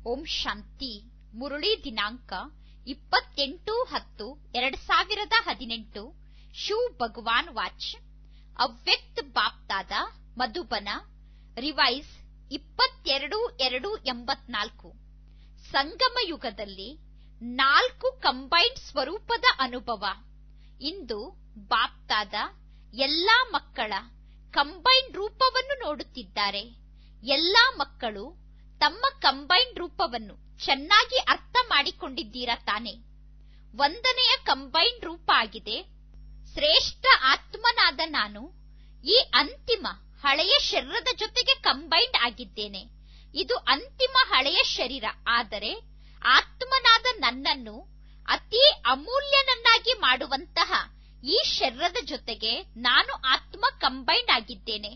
ಓಂ ಶಾಂತಿ ಮುರಳಿ ದಿನಾಂಕ ಇಪ್ಪತ್ತೆಂಟು ಹತ್ತು ಎರಡ್ ಸಾವಿರದ ಹದಿನೆಂಟು ಶಿವ್ ಭಗವಾನ್ ವಾಚ್ ಅವ್ಯಕ್ತ ಬಾಪ್ತಾದ ಮಧುಬನ ರಿವೈಸ್ ಇಪ್ಪತ್ತೆರಡು ಎರಡು ಎಂಬತ್ನಾಲ್ಕು ಸಂಗಮ ಯುಗದಲ್ಲಿ ನಾಲ್ಕು ಕಂಬೈನ್ಡ್ ಸ್ವರೂಪದ ಅನುಭವ ಇಂದು ಬಾಪ್ತಾದ ಎಲ್ಲಾ ಮಕ್ಕಳ ಕಂಬೈನ್ಡ್ ರೂಪವನ್ನು ನೋಡುತ್ತಿದ್ದಾರೆ ಎಲ್ಲಾ ಮಕ್ಕಳು ತಮ್ಮ ಕಂಬೈನ್ಡ್ ರೂಪವನ್ನು ಚೆನ್ನಾಗಿ ಅರ್ಥ ಮಾಡಿಕೊಂಡಿದ್ದೀರಾ ತಾನೆ ಒಂದನೆಯ ಕಂಬೈನ್ಡ್ ರೂಪ ಆಗಿದೆ ಶ್ರೇಷ್ಠ ಆತ್ಮನಾದ ನಾನು ಈ ಅಂತಿಮ ಹಳೆಯ ಶರೀರದ ಜೊತೆಗೆ ಕಂಬೈನ್ಡ್ ಆಗಿದ್ದೇನೆ ಇದು ಅಂತಿಮ ಹಳೆಯ ಶರೀರ ಆದರೆ ಆತ್ಮನಾದ ನನ್ನನ್ನು ಅತಿ ಅಮೂಲ್ಯನನ್ನಾಗಿ ಮಾಡುವಂತಹ ಈ ಶರೀರದ ಜೊತೆಗೆ ನಾನು ಆತ್ಮ ಕಂಬೈನ್ಡ್ ಆಗಿದ್ದೇನೆ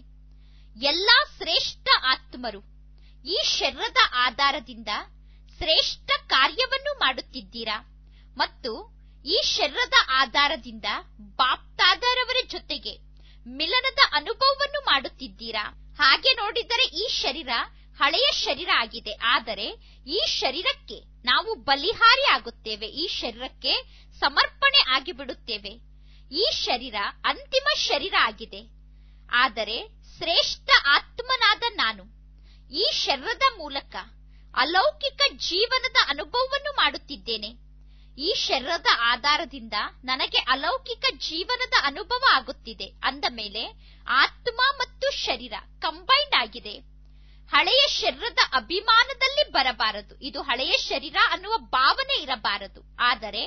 ಎಲ್ಲಾ ಶ್ರೇಷ್ಠ ಆತ್ಮರು ಈ ಶರೀರದ ಆಧಾರದಿಂದ ಶ್ರೇಷ್ಠ ಕಾರ್ಯವನ್ನು ಮಾಡುತ್ತಿದ್ದೀರಾ ಮತ್ತು ಈ ಶರೀರದ ಆಧಾರದಿಂದ ಬಾಪ್ತಾದರವರ ಜೊತೆಗೆ ಮಿಲನದ ಅನುಭವವನ್ನು ಮಾಡುತ್ತಿದ್ದೀರಾ ಹಾಗೆ ನೋಡಿದರೆ ಈ ಶರೀರ ಹಳೆಯ ಶರೀರ ಆಗಿದೆ ಆದರೆ ಈ ಶರೀರಕ್ಕೆ ನಾವು ಬಲಿಹಾರಿ ಆಗುತ್ತೇವೆ ಈ ಶರೀರಕ್ಕೆ ಸಮರ್ಪಣೆ ಆಗಿಬಿಡುತ್ತೇವೆ ಈ ಶರೀರ ಅಂತಿಮ ಶರೀರ ಆಗಿದೆ ಆದರೆ ಶ್ರೇಷ್ಠ ಆತ್ಮನಾದ ನಾನು ಈ ಶರೀರದ ಮೂಲಕ ಅಲೌಕಿಕ ಜೀವನದ ಅನುಭವವನ್ನು ಮಾಡುತ್ತಿದ್ದೇನೆ ಈ ಶರೀರದ ಆಧಾರದಿಂದ ನನಗೆ ಅಲೌಕಿಕ ಜೀವನದ ಅನುಭವ ಆಗುತ್ತಿದೆ ಅಂದ ಮೇಲೆ ಆತ್ಮ ಮತ್ತು ಶರೀರ ಕಂಬೈಂಡ್ ಆಗಿದೆ ಹಳೆಯ ಶರೀರದ ಅಭಿಮಾನದಲ್ಲಿ ಬರಬಾರದು ಇದು ಹಳೆಯ ಶರೀರ ಅನ್ನುವ ಭಾವನೆ ಇರಬಾರದು ಆದರೆ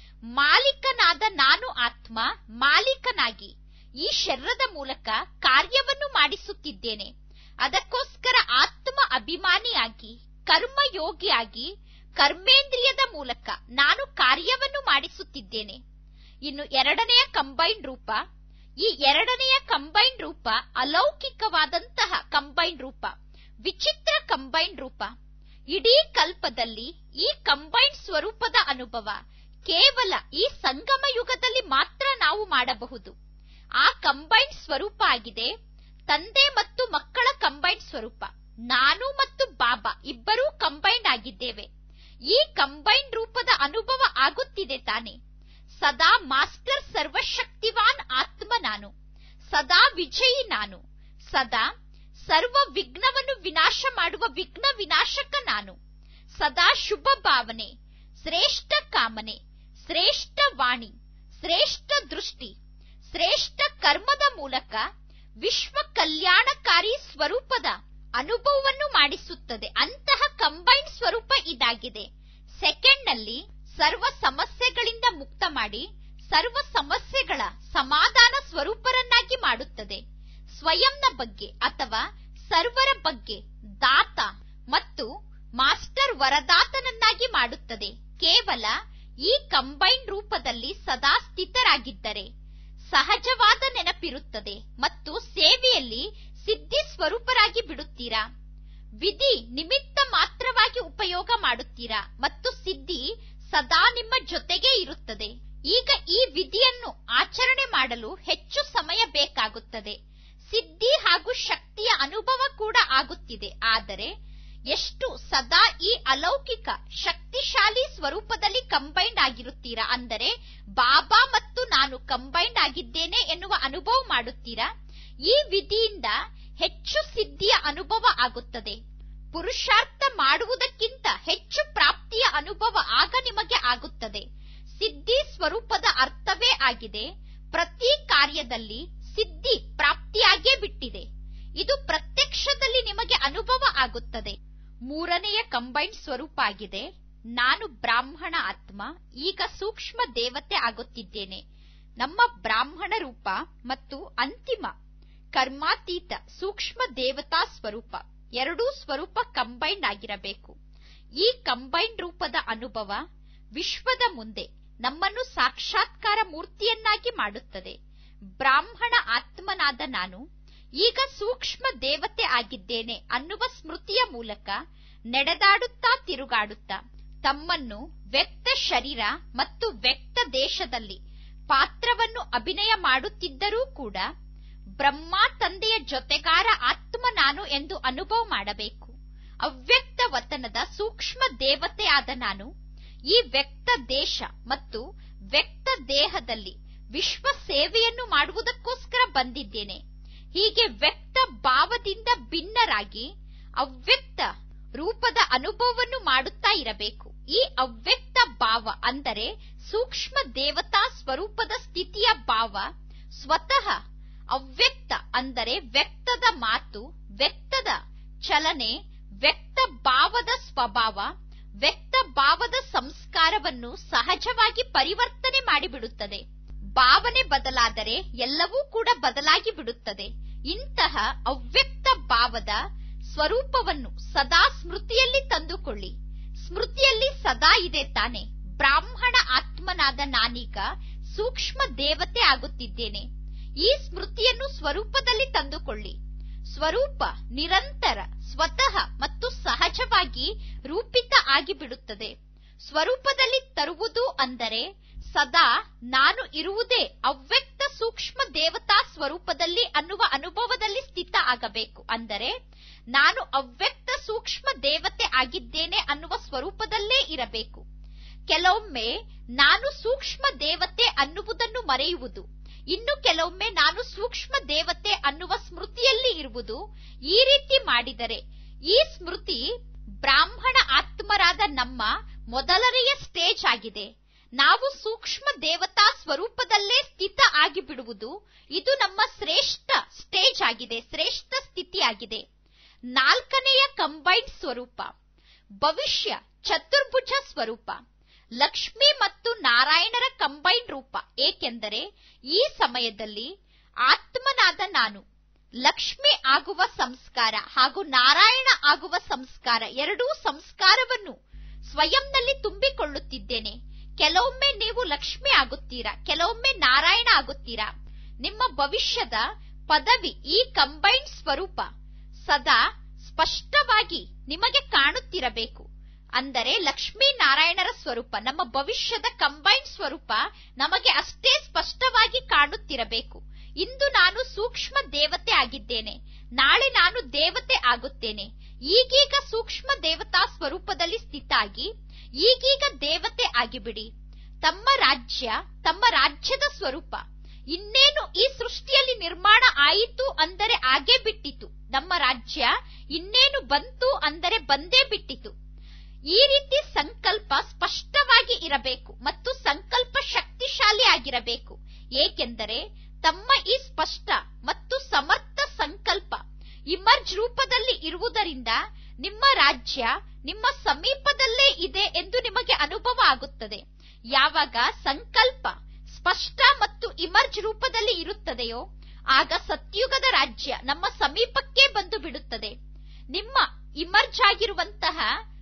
ಮಾಲೀಕನಾದ ನಾನು ಆತ್ಮ ಮಾಲೀಕನಾಗಿ ಈ ಶರೀರದ ಮೂಲಕ ಕಾರ್ಯವನ್ನು ಮಾಡಿಸುತ್ತಿದ್ದೇನೆ ಅದಕ್ಕೋಸ್ಕರ ಆತ್ಮ ಅಭಿಮಾನಿಯಾಗಿ ಕರ್ಮಯೋಗಿಯಾಗಿ ಕರ್ಮೇಂದ್ರಿಯದ ಮೂಲಕ ನಾನು ಕಾರ್ಯವನ್ನು ಮಾಡಿಸುತ್ತಿದ್ದೇನೆ ಇನ್ನು ಎರಡನೆಯ ಕಂಬೈನ್ಡ್ ರೂಪ ಈ ಎರಡನೆಯ ಕಂಬೈನ್ಡ್ ರೂಪ ಅಲೌಕಿಕವಾದಂತಹ ಕಂಬೈನ್ಡ್ ರೂಪ ವಿಚಿತ್ರ ಕಂಬೈನ್ಡ್ ರೂಪ ಇಡೀ ಕಲ್ಪದಲ್ಲಿ ಈ ಕಂಬೈನ್ಡ್ ಸ್ವರೂಪದ ಅನುಭವ ಕೇವಲ ಈ ಸಂಗಮ ಯುಗದಲ್ಲಿ ಮಾತ್ರ ನಾವು ಮಾಡಬಹುದು ಆ ಕಂಬೈನ್ಡ್ ಸ್ವರೂಪ ಆಗಿದೆ ತಂದೆ ಮತ್ತು ಮಕ್ಕಳ ಕಂಬೈನ್ಡ್ ಸ್ವರೂಪ ನಾನು ಮತ್ತು ಬಾಬಾ ಇಬ್ಬರೂ ಕಂಬೈನ್ಡ್ ಆಗಿದ್ದೇವೆ ಈ ಕಂಬೈನ್ಡ್ ರೂಪದ ಅನುಭವ ಆಗುತ್ತಿದೆ ತಾನೆ ಸದಾ ಮಾಸ್ಟರ್ ಸರ್ವಶಕ್ತಿವಾನ್ ಆತ್ಮ ನಾನು ಸದಾ ವಿಜಯಿ ನಾನು ಸದಾ ಸರ್ವ ವಿಘ್ನವನ್ನು ವಿನಾಶ ಮಾಡುವ ವಿಘ್ನ ವಿನಾಶಕ ನಾನು ಸದಾ ಶುಭ ಭಾವನೆ ಶ್ರೇಷ್ಠ ಕಾಮನೆ ಶ್ರೇಷ್ಠ ವಾಣಿ ಶ್ರೇಷ್ಠ ದೃಷ್ಟಿ ಶ್ರೇಷ್ಠ ಕರ್ಮದ ಮೂಲಕ ವಿಶ್ವ ಕಲ್ಯಾಣಕಾರಿ ಸ್ವರೂಪದ ಅನುಭವವನ್ನು ಮಾಡಿಸುತ್ತದೆ ಅಂತಹ ಕಂಬೈನ್ಡ್ ಸ್ವರೂಪ ಇದಾಗಿದೆ ಸೆಕೆಂಡ್ ನಲ್ಲಿ ಸರ್ವ ಸಮಸ್ಯೆಗಳಿಂದ ಮುಕ್ತ ಮಾಡಿ ಸರ್ವ ಸಮಸ್ಯೆಗಳ ಸಮಾಧಾನ ಸ್ವರೂಪರನ್ನಾಗಿ ಮಾಡುತ್ತದೆ ಸ್ವಯಂನ ಬಗ್ಗೆ ಅಥವಾ ಸರ್ವರ ಬಗ್ಗೆ ದಾತ ಮತ್ತು ಮಾಸ್ಟರ್ ವರದಾತನನ್ನಾಗಿ ಮಾಡುತ್ತದೆ ಕೇವಲ ಈ ಕಂಬೈನ್ಡ್ ರೂಪದಲ್ಲಿ ಸದಾ ಸ್ಥಿತರಾಗಿದ್ದರೆ ಸಹಜವಾದ ನೆನಪಿರುತ್ತದೆ ಮತ್ತು ಸೇವೆಯಲ್ಲಿ ಸಿದ್ಧಿ ಸ್ವರೂಪರಾಗಿ ಬಿಡುತ್ತೀರಾ ವಿಧಿ ನಿಮಿತ್ತ ಮಾತ್ರವಾಗಿ ಉಪಯೋಗ ಮಾಡುತ್ತೀರಾ ಮತ್ತು ಸಿದ್ಧಿ ಸದಾ ನಿಮ್ಮ ಜೊತೆಗೇ ಇರುತ್ತದೆ ಈಗ ಈ ವಿಧಿಯನ್ನು ಆಚರಣೆ ಮಾಡಲು ಹೆಚ್ಚು ಸಮಯ ಬೇಕಾಗುತ್ತದೆ ಸಿದ್ಧಿ ಹಾಗೂ ಶಕ್ತಿಯ ಅನುಭವ ಕೂಡ ಆಗುತ್ತಿದೆ ಆದರೆ ಎಷ್ಟು ಸದಾ ಈ ಅಲೌಕಿಕ ಶಕ್ತಿಶಾಲಿ ಸ್ವರೂಪದಲ್ಲಿ ಕಂಬೈಂಡ್ ಆಗಿರುತ್ತೀರಾ ಅಂದರೆ ಬಾಬಾ ಮತ್ತು ನಾನು ಕಂಬೈಂಡ್ ಆಗಿದ್ದೇನೆ ಎನ್ನುವ ಅನುಭವ ಮಾಡುತ್ತೀರಾ ಈ ವಿಧಿಯಿಂದ ಹೆಚ್ಚು ಸಿದ್ಧಿಯ ಅನುಭವ ಆಗುತ್ತದೆ ಪುರುಷಾರ್ಥ ಮಾಡುವುದಕ್ಕಿಂತ ಹೆಚ್ಚು ಪ್ರಾಪ್ತಿಯ ಅನುಭವ ಆಗ ನಿಮಗೆ ಆಗುತ್ತದೆ ಸಿದ್ಧಿ ಸ್ವರೂಪದ ಅರ್ಥವೇ ಆಗಿದೆ ಪ್ರತಿ ಕಾರ್ಯದಲ್ಲಿ ಸಿದ್ಧಿ ಪ್ರಾಪ್ತಿಯಾಗೇ ಬಿಟ್ಟಿದೆ ಇದು ಪ್ರತ್ಯಕ್ಷದಲ್ಲಿ ನಿಮಗೆ ಅನುಭವ ಆಗುತ್ತದೆ ಮೂರನೆಯ ಕಂಬೈನ್ಡ್ ಸ್ವರೂಪ ಆಗಿದೆ ನಾನು ಬ್ರಾಹ್ಮಣ ಆತ್ಮ ಈಗ ಸೂಕ್ಷ್ಮ ದೇವತೆ ಆಗುತ್ತಿದ್ದೇನೆ ನಮ್ಮ ಬ್ರಾಹ್ಮಣ ರೂಪ ಮತ್ತು ಅಂತಿಮ ಕರ್ಮಾತೀತ ಸೂಕ್ಷ್ಮ ದೇವತಾ ಸ್ವರೂಪ ಎರಡೂ ಸ್ವರೂಪ ಕಂಬೈಂಡ್ ಆಗಿರಬೇಕು ಈ ಕಂಬೈಂಡ್ ರೂಪದ ಅನುಭವ ವಿಶ್ವದ ಮುಂದೆ ನಮ್ಮನ್ನು ಸಾಕ್ಷಾತ್ಕಾರ ಮೂರ್ತಿಯನ್ನಾಗಿ ಮಾಡುತ್ತದೆ ಬ್ರಾಹ್ಮಣ ಆತ್ಮನಾದ ನಾನು ಈಗ ಸೂಕ್ಷ್ಮ ದೇವತೆ ಆಗಿದ್ದೇನೆ ಅನ್ನುವ ಸ್ಮೃತಿಯ ಮೂಲಕ ನಡೆದಾಡುತ್ತಾ ತಿರುಗಾಡುತ್ತಾ ತಮ್ಮನ್ನು ವ್ಯಕ್ತ ಶರೀರ ಮತ್ತು ವ್ಯಕ್ತ ದೇಶದಲ್ಲಿ ಪಾತ್ರವನ್ನು ಅಭಿನಯ ಮಾಡುತ್ತಿದ್ದರೂ ಕೂಡ ಬ್ರಹ್ಮ ತಂದೆಯ ಜೊತೆಗಾರ ಆತ್ಮ ನಾನು ಎಂದು ಅನುಭವ ಮಾಡಬೇಕು ಅವ್ಯಕ್ತ ವತನದ ಸೂಕ್ಷ್ಮ ದೇವತೆಯಾದ ನಾನು ಈ ವ್ಯಕ್ತ ದೇಶ ಮತ್ತು ವ್ಯಕ್ತ ದೇಹದಲ್ಲಿ ವಿಶ್ವ ಸೇವೆಯನ್ನು ಮಾಡುವುದಕ್ಕೋಸ್ಕರ ಬಂದಿದ್ದೇನೆ ಹೀಗೆ ವ್ಯಕ್ತ ಭಾವದಿಂದ ಭಿನ್ನರಾಗಿ ಅವ್ಯಕ್ತ ರೂಪದ ಅನುಭವವನ್ನು ಮಾಡುತ್ತಾ ಇರಬೇಕು ಈ ಅವ್ಯಕ್ತ ಭಾವ ಅಂದರೆ ಸೂಕ್ಷ್ಮ ದೇವತಾ ಸ್ವರೂಪದ ಸ್ಥಿತಿಯ ಭಾವ ಸ್ವತಃ ಅವ್ಯಕ್ತ ಅಂದರೆ ವ್ಯಕ್ತದ ಮಾತು ವ್ಯಕ್ತದ ಚಲನೆ ವ್ಯಕ್ತ ಭಾವದ ಸ್ವಭಾವ ವ್ಯಕ್ತ ಭಾವದ ಸಂಸ್ಕಾರವನ್ನು ಸಹಜವಾಗಿ ಪರಿವರ್ತನೆ ಮಾಡಿಬಿಡುತ್ತದೆ ಭಾವನೆ ಬದಲಾದರೆ ಎಲ್ಲವೂ ಕೂಡ ಬದಲಾಗಿ ಬಿಡುತ್ತದೆ ಇಂತಹ ಅವ್ಯಕ್ತ ಭಾವದ ಸ್ವರೂಪವನ್ನು ಸದಾ ಸ್ಮೃತಿಯಲ್ಲಿ ತಂದುಕೊಳ್ಳಿ ಸ್ಮೃತಿಯಲ್ಲಿ ಸದಾ ಇದೆ ತಾನೆ ಬ್ರಾಹ್ಮಣ ಆತ್ಮನಾದ ನಾನೀಗ ಸೂಕ್ಷ್ಮ ದೇವತೆ ಆಗುತ್ತಿದ್ದೇನೆ ಈ ಸ್ಮೃತಿಯನ್ನು ಸ್ವರೂಪದಲ್ಲಿ ತಂದುಕೊಳ್ಳಿ ಸ್ವರೂಪ ನಿರಂತರ ಸ್ವತಃ ಮತ್ತು ಸಹಜವಾಗಿ ರೂಪಿತ ಆಗಿಬಿಡುತ್ತದೆ ಸ್ವರೂಪದಲ್ಲಿ ತರುವುದು ಅಂದರೆ ಸದಾ ನಾನು ಇರುವುದೇ ಅವ್ಯಕ್ತ ಸೂಕ್ಷ್ಮ ದೇವತಾ ಸ್ವರೂಪದಲ್ಲಿ ಅನ್ನುವ ಅನುಭವದಲ್ಲಿ ಸ್ಥಿತ ಆಗಬೇಕು ಅಂದರೆ ನಾನು ಅವ್ಯಕ್ತ ಸೂಕ್ಷ್ಮ ದೇವತೆ ಆಗಿದ್ದೇನೆ ಅನ್ನುವ ಸ್ವರೂಪದಲ್ಲೇ ಇರಬೇಕು ಕೆಲವೊಮ್ಮೆ ನಾನು ಸೂಕ್ಷ್ಮ ದೇವತೆ ಅನ್ನುವುದನ್ನು ಮರೆಯುವುದು ಇನ್ನು ಕೆಲವೊಮ್ಮೆ ನಾನು ಸೂಕ್ಷ್ಮ ದೇವತೆ ಅನ್ನುವ ಸ್ಮೃತಿಯಲ್ಲಿ ಇರುವುದು ಈ ರೀತಿ ಮಾಡಿದರೆ ಈ ಸ್ಮೃತಿ ಬ್ರಾಹ್ಮಣ ಆತ್ಮರಾದ ನಮ್ಮ ಮೊದಲನೆಯ ಸ್ಟೇಜ್ ಆಗಿದೆ ನಾವು ಸೂಕ್ಷ್ಮ ದೇವತಾ ಸ್ವರೂಪದಲ್ಲೇ ಸ್ಥಿತ ಆಗಿಬಿಡುವುದು ಇದು ನಮ್ಮ ಶ್ರೇಷ್ಠ ಸ್ಟೇಜ್ ಆಗಿದೆ ಶ್ರೇಷ್ಠ ಸ್ಥಿತಿಯಾಗಿದೆ ನಾಲ್ಕನೆಯ ಕಂಬೈನ್ಡ್ ಸ್ವರೂಪ ಭವಿಷ್ಯ ಚತುರ್ಭುಜ ಸ್ವರೂಪ ಲಕ್ಷ್ಮಿ ಮತ್ತು ನಾರಾಯಣರ ಕಂಬೈನ್ ರೂಪ ಏಕೆಂದರೆ ಈ ಸಮಯದಲ್ಲಿ ಆತ್ಮನಾದ ನಾನು ಲಕ್ಷ್ಮಿ ಆಗುವ ಸಂಸ್ಕಾರ ಹಾಗೂ ನಾರಾಯಣ ಆಗುವ ಸಂಸ್ಕಾರ ಎರಡೂ ಸಂಸ್ಕಾರವನ್ನು ಸ್ವಯಂನಲ್ಲಿ ತುಂಬಿಕೊಳ್ಳುತ್ತಿದ್ದೇನೆ ಕೆಲವೊಮ್ಮೆ ನೀವು ಲಕ್ಷ್ಮಿ ಆಗುತ್ತೀರಾ ಕೆಲವೊಮ್ಮೆ ನಾರಾಯಣ ಆಗುತ್ತೀರಾ ನಿಮ್ಮ ಭವಿಷ್ಯದ ಪದವಿ ಈ ಕಂಬೈನ್ಡ್ ಸ್ವರೂಪ ಸದಾ ಸ್ಪಷ್ಟವಾಗಿ ನಿಮಗೆ ಕಾಣುತ್ತಿರಬೇಕು ಅಂದರೆ ಲಕ್ಷ್ಮೀ ನಾರಾಯಣರ ಸ್ವರೂಪ ನಮ್ಮ ಭವಿಷ್ಯದ ಕಂಬೈನ್ಡ್ ಸ್ವರೂಪ ನಮಗೆ ಅಷ್ಟೇ ಸ್ಪಷ್ಟವಾಗಿ ಕಾಣುತ್ತಿರಬೇಕು ಇಂದು ನಾನು ಸೂಕ್ಷ್ಮ ದೇವತೆ ಆಗಿದ್ದೇನೆ ನಾಳೆ ನಾನು ದೇವತೆ ಆಗುತ್ತೇನೆ ಈಗೀಗ ಸೂಕ್ಷ್ಮ ದೇವತಾ ಸ್ವರೂಪದಲ್ಲಿ ಸ್ಥಿತ ಆಗಿ ಈಗೀಗ ದೇವತೆ ಆಗಿಬಿಡಿ ತಮ್ಮ ರಾಜ್ಯ ತಮ್ಮ ರಾಜ್ಯದ ಸ್ವರೂಪ ಇನ್ನೇನು ಈ ಸೃಷ್ಟಿಯಲ್ಲಿ ನಿರ್ಮಾಣ ಆಯಿತು ಅಂದರೆ ಆಗೇ ಬಿಟ್ಟಿತು ನಮ್ಮ ರಾಜ್ಯ ಇನ್ನೇನು ಬಂತು ಅಂದರೆ ಬಂದೇ ಬಿಟ್ಟಿತು ಈ ರೀತಿ ಸಂಕಲ್ಪ ಸ್ಪಷ್ಟವಾಗಿ ಇರಬೇಕು ಮತ್ತು ಸಂಕಲ್ಪ ಶಕ್ತಿಶಾಲಿ ಆಗಿರಬೇಕು ಏಕೆಂದರೆ ತಮ್ಮ ಈ ಸ್ಪಷ್ಟ ಮತ್ತು ಸಮರ್ಥ ಸಂಕಲ್ಪ ಇಮರ್ಜ್ ರೂಪದಲ್ಲಿ ಇರುವುದರಿಂದ ನಿಮ್ಮ ರಾಜ್ಯ ನಿಮ್ಮ ಸಮೀಪದಲ್ಲೇ ಇದೆ ಎಂದು ನಿಮಗೆ ಅನುಭವ ಆಗುತ್ತದೆ ಯಾವಾಗ ಸಂಕಲ್ಪ ಸ್ಪಷ್ಟ ಮತ್ತು ಇಮರ್ಜ್ ರೂಪದಲ್ಲಿ ಇರುತ್ತದೆಯೋ ಆಗ ಸತ್ಯುಗದ ರಾಜ್ಯ ನಮ್ಮ ಸಮೀಪಕ್ಕೆ ಬಂದು ಬಿಡುತ್ತದೆ ನಿಮ್ಮ ಇಮರ್ಜ್ ಆಗಿರುವಂತಹ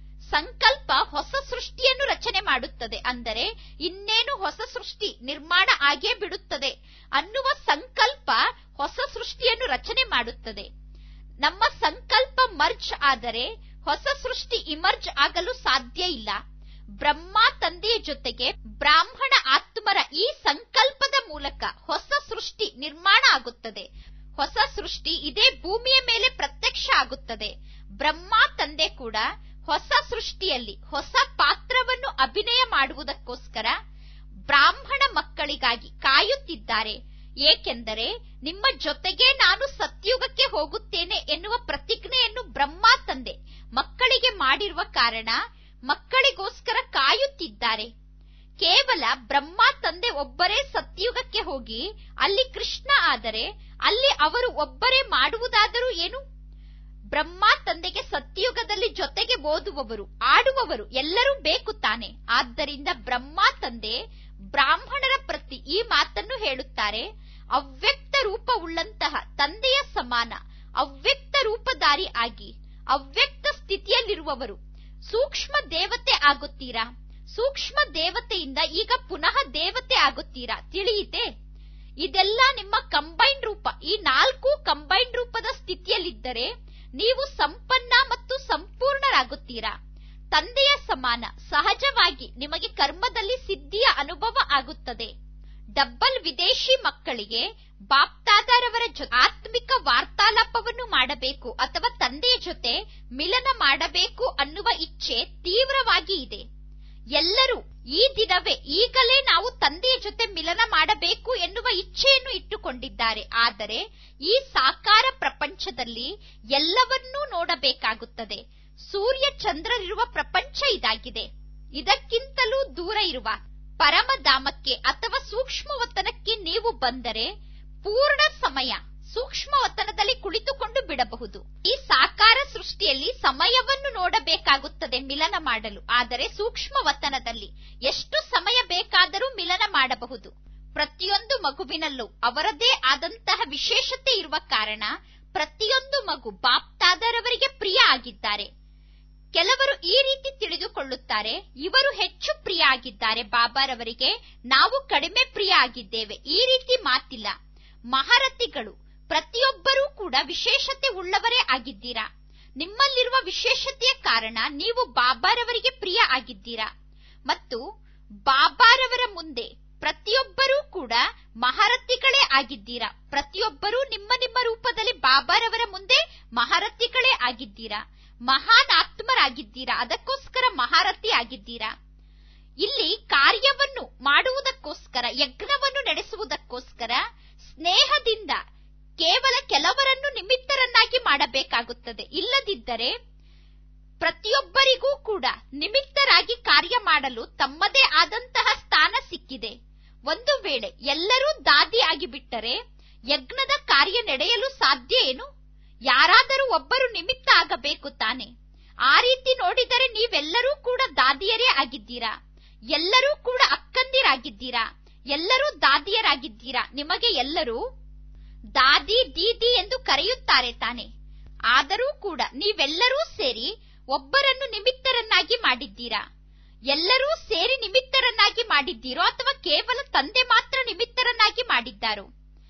ಸಂಕಲ್ಪ ಹೊಸ ಸೃಷ್ಟಿಯನ್ನು ರಚನೆ ಮಾಡುತ್ತದೆ ಅಂದರೆ ಇನ್ನೇನು ಹೊಸ ಸೃಷ್ಟಿ ನಿರ್ಮಾಣ ಆಗೇ ಬಿಡುತ್ತದೆ ಅನ್ನುವ ಸಂಕಲ್ಪ ಹೊಸ ಸೃಷ್ಟಿಯನ್ನು ರಚನೆ ಮಾಡುತ್ತದೆ ನಮ್ಮ ಸಂಕಲ್ಪ ಮರ್ಜ್ ಆದರೆ ಹೊಸ ಸೃಷ್ಟಿ ಇಮರ್ಜ್ ಆಗಲು ಸಾಧ್ಯ ಇಲ್ಲ ಬ್ರಹ್ಮ ತಂದೆಯ ಜೊತೆಗೆ ಬ್ರಾಹ್ಮಣ ಆತ್ಮರ ಈ ಸಂಕಲ್ಪದ ಮೂಲಕ ಹೊಸ ಸೃಷ್ಟಿ ನಿರ್ಮಾಣ ಆಗುತ್ತದೆ ಹೊಸ ಸೃಷ್ಟಿ ಇದೇ ಭೂಮಿಯ ಮೇಲೆ ಪ್ರತ್ಯಕ್ಷ ಆಗುತ್ತದೆ ಬ್ರಹ್ಮ ತಂದೆ ಕೂಡ ಹೊಸ ಸೃಷ್ಟಿಯಲ್ಲಿ ಹೊಸ ಪಾತ್ರವನ್ನು ಅಭಿನಯ ಮಾಡುವುದಕ್ಕೋಸ್ಕರ ಬ್ರಾಹ್ಮಣ ಮಕ್ಕಳಿಗಾಗಿ ಕಾಯುತ್ತಿದ್ದಾರೆ ಏಕೆಂದರೆ ನಿಮ್ಮ ಜೊತೆಗೆ ನಾನು ಸತ್ಯುಗಕ್ಕೆ ಹೋಗುತ್ತೇನೆ ಎನ್ನುವ ಪ್ರತಿಜ್ಞೆಯನ್ನು ಬ್ರಹ್ಮ ತಂದೆ ಮಕ್ಕಳಿಗೆ ಮಾಡಿರುವ ಕಾರಣ ಮಕ್ಕಳಿಗೋಸ್ಕರ ಕಾಯುತ್ತಿದ್ದಾರೆ ಕೇವಲ ಬ್ರಹ್ಮ ತಂದೆ ಒಬ್ಬರೇ ಸತ್ಯುಗಕ್ಕೆ ಹೋಗಿ ಅಲ್ಲಿ ಕೃಷ್ಣ ಆದರೆ ಅಲ್ಲಿ ಅವರು ಒಬ್ಬರೇ ಮಾಡುವುದಾದರೂ ಏನು ಬ್ರಹ್ಮ ತಂದೆಗೆ ಸತ್ಯುಗದಲ್ಲಿ ಜೊತೆಗೆ ಓದುವವರು ಆಡುವವರು ಎಲ್ಲರೂ ಬೇಕು ತಾನೆ ಆದ್ದರಿಂದ ಬ್ರಹ್ಮ ತಂದೆ ಬ್ರಾಹ್ಮಣರ ಪ್ರತಿ ಈ ಮಾತನ್ನು ಹೇಳುತ್ತಾರೆ ಅವ್ಯಕ್ತ ರೂಪವುಳ್ಳಂತಹ ತಂದೆಯ ಸಮಾನ ಅವ್ಯಕ್ತ ರೂಪಧಾರಿ ಆಗಿ ಅವ್ಯಕ್ತ ಸ್ಥಿತಿಯಲ್ಲಿರುವವರು ಸೂಕ್ಷ್ಮ ದೇವತೆ ಆಗುತ್ತೀರಾ ಸೂಕ್ಷ್ಮ ದೇವತೆಯಿಂದ ಈಗ ಪುನಃ ದೇವತೆ ಆಗುತ್ತೀರಾ ತಿಳಿಯಿತೆ ಇದೆಲ್ಲ ನಿಮ್ಮ ಕಂಬೈನ್ ರೂಪ ಈ ನಾಲ್ಕು ಕಂಬೈನ್ ರೂಪದ ಸ್ಥಿತಿಯಲ್ಲಿದ್ದರೆ ನೀವು ಸಂಪನ್ನ ಮತ್ತು ಸಂಪೂರ್ಣರಾಗುತ್ತೀರಾ ತಂದೆಯ ಸಮಾನ ಸಹಜವಾಗಿ ನಿಮಗೆ ಕರ್ಮದಲ್ಲಿ ಸಿದ್ಧಿಯ ಅನುಭವ ಆಗುತ್ತದೆ ಡಬ್ಬಲ್ ವಿದೇಶಿ ಮಕ್ಕಳಿಗೆ ಬಾಪ್ತಾದರವರ ಜೊತೆ ಆತ್ಮಿಕ ವಾರ್ತಾಲಾಪವನ್ನು ಮಾಡಬೇಕು ಅಥವಾ ತಂದೆಯ ಜೊತೆ ಮಿಲನ ಮಾಡಬೇಕು ಅನ್ನುವ ಇಚ್ಛೆ ತೀವ್ರವಾಗಿ ಇದೆ ಎಲ್ಲರೂ ಈ ದಿನವೇ ಈಗಲೇ ನಾವು ತಂದೆಯ ಜೊತೆ ಮಿಲನ ಮಾಡಬೇಕು ಎನ್ನುವ ಇಚ್ಛೆಯನ್ನು ಇಟ್ಟುಕೊಂಡಿದ್ದಾರೆ ಆದರೆ ಈ ಸಾಕಾರ ಪ್ರಪಂಚದಲ್ಲಿ ಎಲ್ಲವನ್ನೂ ನೋಡಬೇಕಾಗುತ್ತದೆ ಸೂರ್ಯ ಚಂದ್ರರಿರುವ ಪ್ರಪಂಚ ಇದಾಗಿದೆ ಇದಕ್ಕಿಂತಲೂ ದೂರ ಇರುವ ಪರಮಧಾಮಕ್ಕೆ ಅಥವಾ ಸೂಕ್ಷ್ಮವತನಕ್ಕೆ ನೀವು ಬಂದರೆ ಪೂರ್ಣ ಸಮಯ ಸೂಕ್ಷ್ಮವತನದಲ್ಲಿ ಕುಳಿತುಕೊಂಡು ಬಿಡಬಹುದು ಈ ಸಾಕಾರ ಸೃಷ್ಟಿಯಲ್ಲಿ ಸಮಯವನ್ನು ನೋಡಬೇಕಾಗುತ್ತದೆ ಮಿಲನ ಮಾಡಲು ಆದರೆ ಸೂಕ್ಷ್ಮವತನದಲ್ಲಿ ಎಷ್ಟು ಸಮಯ ಬೇಕಾದರೂ ಮಿಲನ ಮಾಡಬಹುದು ಪ್ರತಿಯೊಂದು ಮಗುವಿನಲ್ಲೂ ಅವರದೇ ಆದಂತಹ ವಿಶೇಷತೆ ಇರುವ ಕಾರಣ ಪ್ರತಿಯೊಂದು ಮಗು ಬಾಪ್ತಾದರವರಿಗೆ ಪ್ರಿಯ ಆಗಿದ್ದಾರೆ ಕೆಲವರು ಈ ರೀತಿ ತಿಳಿದುಕೊಳ್ಳುತ್ತಾರೆ ಇವರು ಹೆಚ್ಚು ಪ್ರಿಯ ಆಗಿದ್ದಾರೆ ಬಾಬಾರವರಿಗೆ ನಾವು ಕಡಿಮೆ ಪ್ರಿಯ ಆಗಿದ್ದೇವೆ ಈ ರೀತಿ ಮಾತಿಲ್ಲ ಮಹಾರಥಿಗಳು ಪ್ರತಿಯೊಬ್ಬರೂ ಕೂಡ ವಿಶೇಷತೆ ಉಳ್ಳವರೇ ಆಗಿದ್ದೀರಾ ನಿಮ್ಮಲ್ಲಿರುವ ವಿಶೇಷತೆಯ ಕಾರಣ ನೀವು ಬಾಬಾರವರಿಗೆ ಪ್ರಿಯ ಆಗಿದ್ದೀರಾ ಮತ್ತು ಬಾಬಾರವರ ಮುಂದೆ ಪ್ರತಿಯೊಬ್ಬರೂ ಕೂಡ ಮಹಾರಥಿಗಳೇ ಆಗಿದ್ದೀರಾ ಪ್ರತಿಯೊಬ್ಬರೂ ನಿಮ್ಮ ನಿಮ್ಮ ರೂಪದಲ್ಲಿ ಬಾಬಾರವರ ಮುಂದೆ ಮಹಾರಥಿಗಳೇ ಆಗಿದ್ದೀರಾ ಮಹಾನ್ ಆತ್ಮರಾಗಿದ್ದೀರಾ ಅದಕ್ಕೋಸ್ಕರ ಮಹಾರಥಿ ಆಗಿದ್ದೀರಾ ಇಲ್ಲಿ ಕಾರ್ಯವನ್ನು ಮಾಡುವುದಕ್ಕೋಸ್ಕರ ಯಜ್ಞವನ್ನು ನಡೆಸುವುದಕ್ಕೋಸ್ಕರ ಸ್ನೇಹದಿಂದ ಕೇವಲ ಕೆಲವರನ್ನು ನಿಮಿತ್ತರನ್ನಾಗಿ ಮಾಡಬೇಕಾಗುತ್ತದೆ ಇಲ್ಲದಿದ್ದರೆ ಪ್ರತಿಯೊಬ್ಬರಿಗೂ ಕೂಡ ನಿಮಿತ್ತರಾಗಿ ಕಾರ್ಯ ಮಾಡಲು ತಮ್ಮದೇ ಆದಂತಹ ಸ್ಥಾನ ಸಿಕ್ಕಿದೆ ಒಂದು ವೇಳೆ ಎಲ್ಲರೂ ದಾದಿ ಆಗಿಬಿಟ್ಟರೆ ಯಜ್ಞದ ಕಾರ್ಯ ನಡೆಯಲು ಸಾಧ್ಯ ಏನು ಯಾರಾದರೂ ಒಬ್ಬರು ನಿಮಿತ್ತ ಆಗಬೇಕು ತಾನೆ ಆ ರೀತಿ ನೋಡಿದರೆ ನೀವೆಲ್ಲರೂ ಕೂಡ ದಾದಿಯರೇ ಆಗಿದ್ದೀರಾ ಎಲ್ಲರೂ ಕೂಡ ಅಕ್ಕಂದಿರಾಗಿದ್ದೀರಾ ಎಲ್ಲರೂ ದಾದಿಯರಾಗಿದ್ದೀರಾ ನಿಮಗೆ ಎಲ್ಲರೂ ದಾದಿ ದೀದಿ ಎಂದು ಕರೆಯುತ್ತಾರೆ ತಾನೆ ಆದರೂ ಕೂಡ ನೀವೆಲ್ಲರೂ ಸೇರಿ ಒಬ್ಬರನ್ನು ನಿಮಿತ್ತರನ್ನಾಗಿ ಮಾಡಿದ್ದೀರಾ ಎಲ್ಲರೂ ಸೇರಿ ನಿಮಿತ್ತರನ್ನಾಗಿ ಮಾಡಿದ್ದೀರೋ ಅಥವಾ ಕೇವಲ ತಂದೆ ಮಾತ್ರ ನಿಮಿತ್ತರನ್ನಾಗಿ ಮಾಡಿದ್ದಾರೋ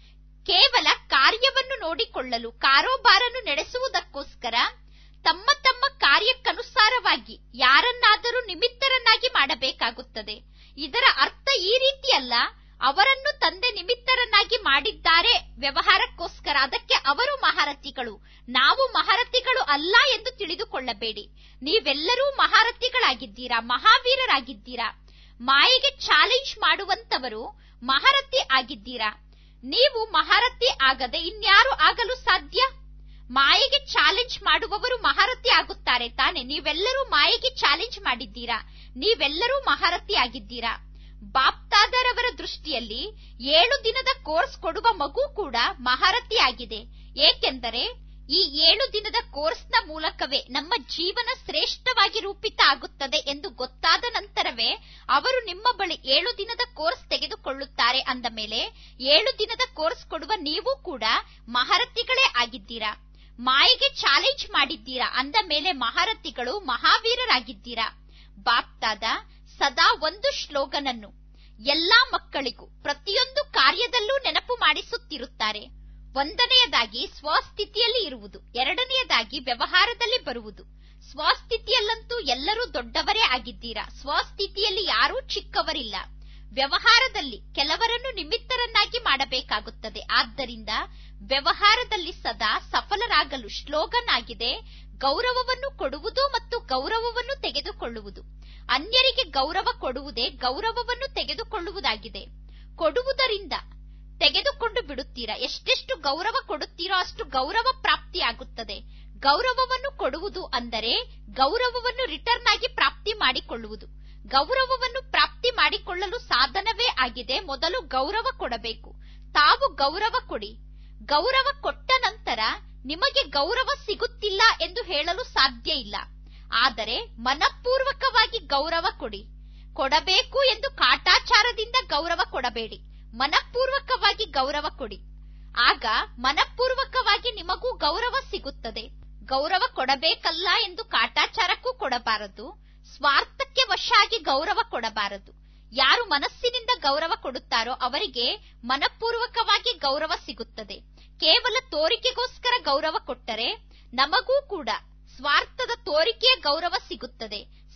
ಕೇವಲ ಕಾರ್ಯವನ್ನು ನೋಡಿಕೊಳ್ಳಲು ಕಾರೋಬಾರನ್ನು ನಡೆಸುವುದಕ್ಕೋಸ್ಕರ ತಮ್ಮ ತಮ್ಮ ಕಾರ್ಯಕ್ಕನುಸಾರವಾಗಿ ಯಾರನ್ನಾದರೂ ನಿಮಿತ್ತರನ್ನಾಗಿ ಮಾಡಬೇಕಾಗುತ್ತದೆ ಇದರ ಅರ್ಥ ಈ ರೀತಿಯಲ್ಲ ಅವರನ್ನು ತಂದೆ ನಿಮಿತ್ತರನ್ನಾಗಿ ಮಾಡಿದ್ದಾರೆ ವ್ಯವಹಾರಕ್ಕೋಸ್ಕರ ಅದಕ್ಕೆ ಅವರು ಮಹಾರಥಿಗಳು ನಾವು ಮಹಾರಥಿಗಳು ಅಲ್ಲ ಎಂದು ತಿಳಿದುಕೊಳ್ಳಬೇಡಿ ನೀವೆಲ್ಲರೂ ಮಹಾರಥಿಗಳಾಗಿದ್ದೀರಾ ಮಹಾವೀರರಾಗಿದ್ದೀರಾ ಮಾಯೆಗೆ ಚಾಲೆಂಜ್ ಮಾಡುವಂತವರು ಮಹಾರಥಿ ಆಗಿದ್ದೀರಾ ನೀವು ಮಹಾರಥಿ ಆಗದೆ ಇನ್ಯಾರು ಆಗಲು ಸಾಧ್ಯ ಮಾಯೆಗೆ ಚಾಲೆಂಜ್ ಮಾಡುವವರು ಮಹಾರಥಿ ಆಗುತ್ತಾರೆ ತಾನೆ ನೀವೆಲ್ಲರೂ ಮಾಯೆಗೆ ಚಾಲೆಂಜ್ ಮಾಡಿದ್ದೀರಾ ನೀವೆಲ್ಲರೂ ಮಹಾರಥಿ ಆಗಿದ್ದೀರಾ ಬಾಪ್ತಾದರವರ ದೃಷ್ಟಿಯಲ್ಲಿ ಏಳು ದಿನದ ಕೋರ್ಸ್ ಕೊಡುವ ಮಗು ಕೂಡ ಮಹಾರಥಿ ಆಗಿದೆ ಏಕೆಂದರೆ ಈ ಏಳು ದಿನದ ಕೋರ್ಸ್ನ ಮೂಲಕವೇ ನಮ್ಮ ಜೀವನ ಶ್ರೇಷ್ಠವಾಗಿ ರೂಪಿತ ಆಗುತ್ತದೆ ಎಂದು ಗೊತ್ತಾದ ನಂತರವೇ ಅವರು ನಿಮ್ಮ ಬಳಿ ಏಳು ದಿನದ ಕೋರ್ಸ್ ತೆಗೆದುಕೊಳ್ಳುತ್ತಾರೆ ಅಂದ ಮೇಲೆ ಏಳು ದಿನದ ಕೋರ್ಸ್ ಕೊಡುವ ನೀವು ಕೂಡ ಮಹಾರಥಿಗಳೇ ಆಗಿದ್ದೀರಾ ಮಾಯೆಗೆ ಚಾಲೆಂಜ್ ಮಾಡಿದ್ದೀರಾ ಅಂದ ಮೇಲೆ ಮಹಾರಥಿಗಳು ಮಹಾವೀರರಾಗಿದ್ದೀರಾ ಬಾಪ್ತಾದ ಸದಾ ಒಂದು ಶ್ಲೋಗನನ್ನು ಎಲ್ಲಾ ಮಕ್ಕಳಿಗೂ ಪ್ರತಿಯೊಂದು ಕಾರ್ಯದಲ್ಲೂ ನೆನಪು ಮಾಡಿಸುತ್ತಿರುತ್ತಾರೆ ಒಂದನೆಯದಾಗಿ ಸ್ವಸ್ಥಿತಿಯಲ್ಲಿ ಇರುವುದು ಎರಡನೆಯದಾಗಿ ವ್ಯವಹಾರದಲ್ಲಿ ಬರುವುದು ಸ್ವಸ್ಥಿತಿಯಲ್ಲಂತೂ ಎಲ್ಲರೂ ದೊಡ್ಡವರೇ ಆಗಿದ್ದೀರಾ ಸ್ವಸ್ಥಿತಿಯಲ್ಲಿ ಯಾರೂ ಚಿಕ್ಕವರಿಲ್ಲ ವ್ಯವಹಾರದಲ್ಲಿ ಕೆಲವರನ್ನು ನಿಮಿತ್ತರನ್ನಾಗಿ ಮಾಡಬೇಕಾಗುತ್ತದೆ ಆದ್ದರಿಂದ ವ್ಯವಹಾರದಲ್ಲಿ ಸದಾ ಸಫಲರಾಗಲು ಶ್ಲೋಗನ್ ಆಗಿದೆ ಗೌರವವನ್ನು ಕೊಡುವುದು ಮತ್ತು ಗೌರವವನ್ನು ತೆಗೆದುಕೊಳ್ಳುವುದು ಅನ್ಯರಿಗೆ ಗೌರವ ಕೊಡುವುದೇ ಗೌರವವನ್ನು ತೆಗೆದುಕೊಳ್ಳುವುದಾಗಿದೆ ಕೊಡುವುದರಿಂದ ತೆಗೆದುಕೊಂಡು ಬಿಡುತ್ತೀರಾ ಎಷ್ಟೆಷ್ಟು ಗೌರವ ಕೊಡುತ್ತೀರೋ ಅಷ್ಟು ಗೌರವ ಪ್ರಾಪ್ತಿಯಾಗುತ್ತದೆ ಗೌರವವನ್ನು ಕೊಡುವುದು ಅಂದರೆ ಗೌರವವನ್ನು ರಿಟರ್ನ್ ಆಗಿ ಪ್ರಾಪ್ತಿ ಮಾಡಿಕೊಳ್ಳುವುದು ಗೌರವವನ್ನು ಪ್ರಾಪ್ತಿ ಮಾಡಿಕೊಳ್ಳಲು ಸಾಧನವೇ ಆಗಿದೆ ಮೊದಲು ಗೌರವ ಕೊಡಬೇಕು ತಾವು ಗೌರವ ಕೊಡಿ ಗೌರವ ಕೊಟ್ಟ ನಂತರ ನಿಮಗೆ ಗೌರವ ಸಿಗುತ್ತಿಲ್ಲ ಎಂದು ಹೇಳಲು ಸಾಧ್ಯ ಇಲ್ಲ ಆದರೆ ಮನಪೂರ್ವಕವಾಗಿ ಗೌರವ ಕೊಡಿ ಕೊಡಬೇಕು ಎಂದು ಕಾಟಾಚಾರದಿಂದ ಗೌರವ ಕೊಡಬೇಡಿ ಮನಪೂರ್ವಕವಾಗಿ ಗೌರವ ಕೊಡಿ ಆಗ ಮನಪೂರ್ವಕವಾಗಿ ನಿಮಗೂ ಗೌರವ ಸಿಗುತ್ತದೆ ಗೌರವ ಕೊಡಬೇಕಲ್ಲ ಎಂದು ಕಾಟಾಚಾರಕ್ಕೂ ಕೊಡಬಾರದು ಸ್ವಾರ್ಥಕ್ಕೆ ವಶ ಆಗಿ ಗೌರವ ಕೊಡಬಾರದು ಯಾರು ಮನಸ್ಸಿನಿಂದ ಗೌರವ ಕೊಡುತ್ತಾರೋ ಅವರಿಗೆ ಮನಪೂರ್ವಕವಾಗಿ ಗೌರವ ಸಿಗುತ್ತದೆ ಕೇವಲ ತೋರಿಕೆಗೋಸ್ಕರ ಗೌರವ ಕೊಟ್ಟರೆ ನಮಗೂ ಕೂಡ ಸ್ವಾರ್ಥದ ತೋರಿಕೆಯ ಗೌರವ ಸಿಗುತ್ತದೆ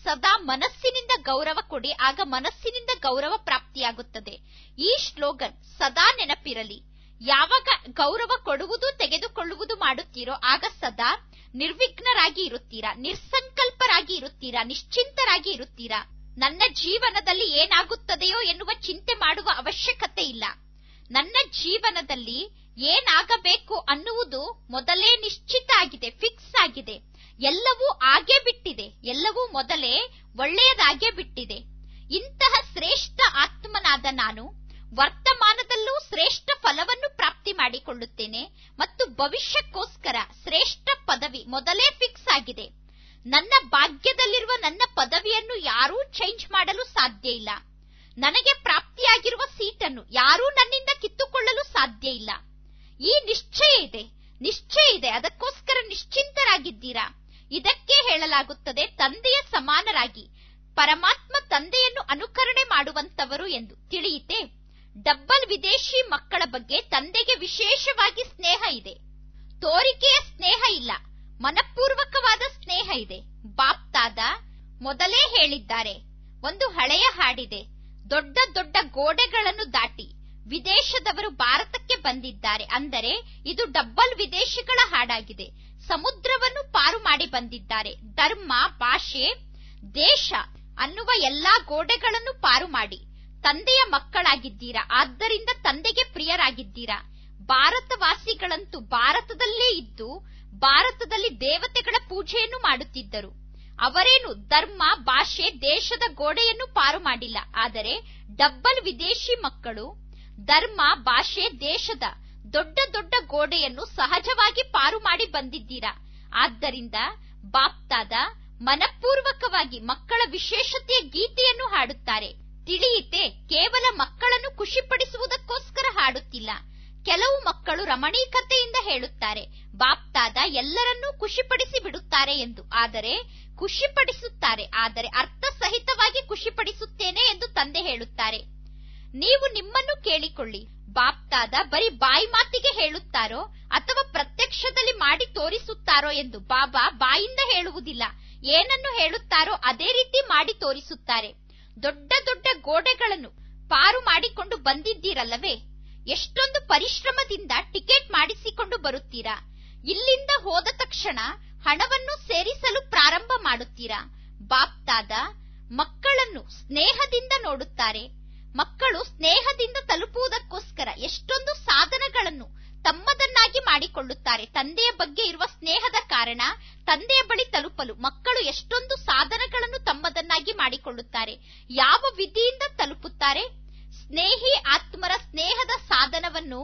ಸದಾ ಮನಸ್ಸಿನಿಂದ ಗೌರವ ಕೊಡಿ ಆಗ ಮನಸ್ಸಿನಿಂದ ಗೌರವ ಪ್ರಾಪ್ತಿಯಾಗುತ್ತದೆ ಈ ಸ್ಲೋಗನ್ ಸದಾ ನೆನಪಿರಲಿ ಯಾವಾಗ ಗೌರವ ಕೊಡುವುದು ತೆಗೆದುಕೊಳ್ಳುವುದು ಮಾಡುತ್ತೀರೋ ಆಗ ಸದಾ ನಿರ್ವಿಘ್ನರಾಗಿ ಇರುತ್ತೀರಾ ನಿರ್ಸಂಕಲ್ಪರಾಗಿ ಇರುತ್ತೀರಾ ನಿಶ್ಚಿಂತರಾಗಿ ಇರುತ್ತೀರಾ ನನ್ನ ಜೀವನದಲ್ಲಿ ಏನಾಗುತ್ತದೆಯೋ ಎನ್ನುವ ಚಿಂತೆ ಮಾಡುವ ಅವಶ್ಯಕತೆ ಇಲ್ಲ ನನ್ನ ಜೀವನದಲ್ಲಿ ಏನಾಗಬೇಕು ಅನ್ನುವುದು ಮೊದಲೇ ನಿಶ್ಚಿತ ಆಗಿದೆ ಫಿಕ್ಸ್ ಆಗಿದೆ ಎಲ್ಲವೂ ಆಗೇ ಬಿಟ್ಟಿದೆ ಎಲ್ಲವೂ ಮೊದಲೇ ಒಳ್ಳೆಯದಾಗೇ ಬಿಟ್ಟಿದೆ ಇಂತಹ ಶ್ರೇಷ್ಠ ಆತ್ಮನಾದ ನಾನು ವರ್ತಮಾನದಲ್ಲೂ ಶ್ರೇಷ್ಠ ಫಲವನ್ನು ಪ್ರಾಪ್ತಿ ಮಾಡಿಕೊಳ್ಳುತ್ತೇನೆ ಮತ್ತು ಭವಿಷ್ಯಕ್ಕೋಸ್ಕರ ಶ್ರೇಷ್ಠ ಪದವಿ ಮೊದಲೇ ಫಿಕ್ಸ್ ಆಗಿದೆ ನನ್ನ ಭಾಗ್ಯದಲ್ಲಿರುವ ನನ್ನ ಪದವಿಯನ್ನು ಯಾರೂ ಚೇಂಜ್ ಮಾಡಲು ಸಾಧ್ಯ ಇಲ್ಲ ನನಗೆ ಪ್ರಾಪ್ತಿಯಾಗಿರುವ ಸೀಟನ್ನು ಯಾರೂ ನನ್ನಿಂದ ಕಿತ್ತುಕೊಳ್ಳಲು ಸಾಧ್ಯ ಇಲ್ಲ ಈ ನಿಶ್ಚಯ ಇದೆ ನಿಶ್ಚಯ ಇದೆ ಅದಕ್ಕೋಸ್ಕರ ನಿಶ್ಚಿಂತರಾಗಿದ್ದೀರಾ ಇದಕ್ಕೆ ಹೇಳಲಾಗುತ್ತದೆ ತಂದೆಯ ಸಮಾನರಾಗಿ ಪರಮಾತ್ಮ ತಂದೆಯನ್ನು ಅನುಕರಣೆ ಮಾಡುವಂತವರು ಎಂದು ತಿಳಿಯಿತೆ ಡಬ್ಬಲ್ ವಿದೇಶಿ ಮಕ್ಕಳ ಬಗ್ಗೆ ತಂದೆಗೆ ವಿಶೇಷವಾಗಿ ಸ್ನೇಹ ಇದೆ ತೋರಿಕೆಯ ಸ್ನೇಹ ಇಲ್ಲ ಮನಪೂರ್ವಕವಾದ ಸ್ನೇಹ ಇದೆ ಬಾಪ್ತಾದ ಮೊದಲೇ ಹೇಳಿದ್ದಾರೆ ಒಂದು ಹಳೆಯ ಹಾಡಿದೆ ದೊಡ್ಡ ದೊಡ್ಡ ಗೋಡೆಗಳನ್ನು ದಾಟಿ ವಿದೇಶದವರು ಭಾರತಕ್ಕೆ ಬಂದಿದ್ದಾರೆ ಅಂದರೆ ಇದು ಡಬ್ಬಲ್ ವಿದೇಶಿಗಳ ಹಾಡಾಗಿದೆ ಸಮುದ್ರವನ್ನು ಪಾರು ಮಾಡಿ ಬಂದಿದ್ದಾರೆ ಧರ್ಮ ಭಾಷೆ ದೇಶ ಅನ್ನುವ ಎಲ್ಲಾ ಗೋಡೆಗಳನ್ನು ಪಾರು ಮಾಡಿ ತಂದೆಯ ಮಕ್ಕಳಾಗಿದ್ದೀರಾ ಆದ್ದರಿಂದ ತಂದೆಗೆ ಪ್ರಿಯರಾಗಿದ್ದೀರಾ ಭಾರತವಾಸಿಗಳಂತೂ ಭಾರತದಲ್ಲೇ ಇದ್ದು ಭಾರತದಲ್ಲಿ ದೇವತೆಗಳ ಪೂಜೆಯನ್ನು ಮಾಡುತ್ತಿದ್ದರು ಅವರೇನು ಧರ್ಮ ಭಾಷೆ ದೇಶದ ಗೋಡೆಯನ್ನು ಪಾರು ಮಾಡಿಲ್ಲ ಆದರೆ ಡಬ್ಬಲ್ ವಿದೇಶಿ ಮಕ್ಕಳು ಧರ್ಮ ಭಾಷೆ ದೇಶದ ದೊಡ್ಡ ದೊಡ್ಡ ಗೋಡೆಯನ್ನು ಸಹಜವಾಗಿ ಪಾರು ಮಾಡಿ ಬಂದಿದ್ದೀರಾ ಆದ್ದರಿಂದ ಬಾಪ್ತಾದ ಮನಪೂರ್ವಕವಾಗಿ ಮಕ್ಕಳ ವಿಶೇಷತೆಯ ಗೀತೆಯನ್ನು ಹಾಡುತ್ತಾರೆ ತಿಳಿಯಿತೆ ಕೇವಲ ಮಕ್ಕಳನ್ನು ಖುಷಿಪಡಿಸುವುದಕ್ಕೋಸ್ಕರ ಹಾಡುತ್ತಿಲ್ಲ ಕೆಲವು ಮಕ್ಕಳು ರಮಣೀಕತೆಯಿಂದ ಹೇಳುತ್ತಾರೆ ಬಾಪ್ತಾದ ಎಲ್ಲರನ್ನೂ ಖುಷಿಪಡಿಸಿ ಬಿಡುತ್ತಾರೆ ಎಂದು ಆದರೆ ಖುಷಿಪಡಿಸುತ್ತಾರೆ ಆದರೆ ಅರ್ಥಸಹಿತವಾಗಿ ಖುಷಿಪಡಿಸುತ್ತೇನೆ ಎಂದು ತಂದೆ ಹೇಳುತ್ತಾರೆ ನೀವು ನಿಮ್ಮನ್ನು ಕೇಳಿಕೊಳ್ಳಿ ಬಾಪ್ತಾದ ಬರೀ ಬಾಯಿ ಮಾತಿಗೆ ಹೇಳುತ್ತಾರೋ ಅಥವಾ ಪ್ರತ್ಯಕ್ಷದಲ್ಲಿ ಮಾಡಿ ತೋರಿಸುತ್ತಾರೋ ಎಂದು ಬಾಬಾ ಬಾಯಿಂದ ಹೇಳುವುದಿಲ್ಲ ಏನನ್ನು ಹೇಳುತ್ತಾರೋ ಅದೇ ರೀತಿ ಮಾಡಿ ತೋರಿಸುತ್ತಾರೆ ದೊಡ್ಡ ದೊಡ್ಡ ಗೋಡೆಗಳನ್ನು ಪಾರು ಮಾಡಿಕೊಂಡು ಬಂದಿದ್ದೀರಲ್ಲವೇ ಎಷ್ಟೊಂದು ಪರಿಶ್ರಮದಿಂದ ಟಿಕೆಟ್ ಮಾಡಿಸಿಕೊಂಡು ಬರುತ್ತೀರಾ ಇಲ್ಲಿಂದ ಹೋದ ತಕ್ಷಣ ಹಣವನ್ನು ಸೇರಿಸಲು ಪ್ರಾರಂಭ ಮಾಡುತ್ತೀರಾ ಬಾಪ್ತಾದ ಮಕ್ಕಳನ್ನು ಸ್ನೇಹದಿಂದ ನೋಡುತ್ತಾರೆ ಮಕ್ಕಳು ಸ್ನೇಹದಿಂದ ತಲುಪುವುದಕ್ಕೋಸ್ಕರ ಎಷ್ಟೊಂದು ಸಾಧನಗಳನ್ನು ತಮ್ಮದನ್ನಾಗಿ ಮಾಡಿಕೊಳ್ಳುತ್ತಾರೆ ತಂದೆಯ ಬಗ್ಗೆ ಇರುವ ಸ್ನೇಹದ ಕಾರಣ ತಂದೆಯ ಬಳಿ ತಲುಪಲು ಮಕ್ಕಳು ಎಷ್ಟೊಂದು ಸಾಧನಗಳನ್ನು ತಮ್ಮದನ್ನಾಗಿ ಮಾಡಿಕೊಳ್ಳುತ್ತಾರೆ ಯಾವ ವಿಧಿಯಿಂದ ತಲುಪುತ್ತಾರೆ ಸ್ನೇಹಿ ಆತ್ಮರ ಸ್ನೇಹದ ಸಾಧನವನ್ನು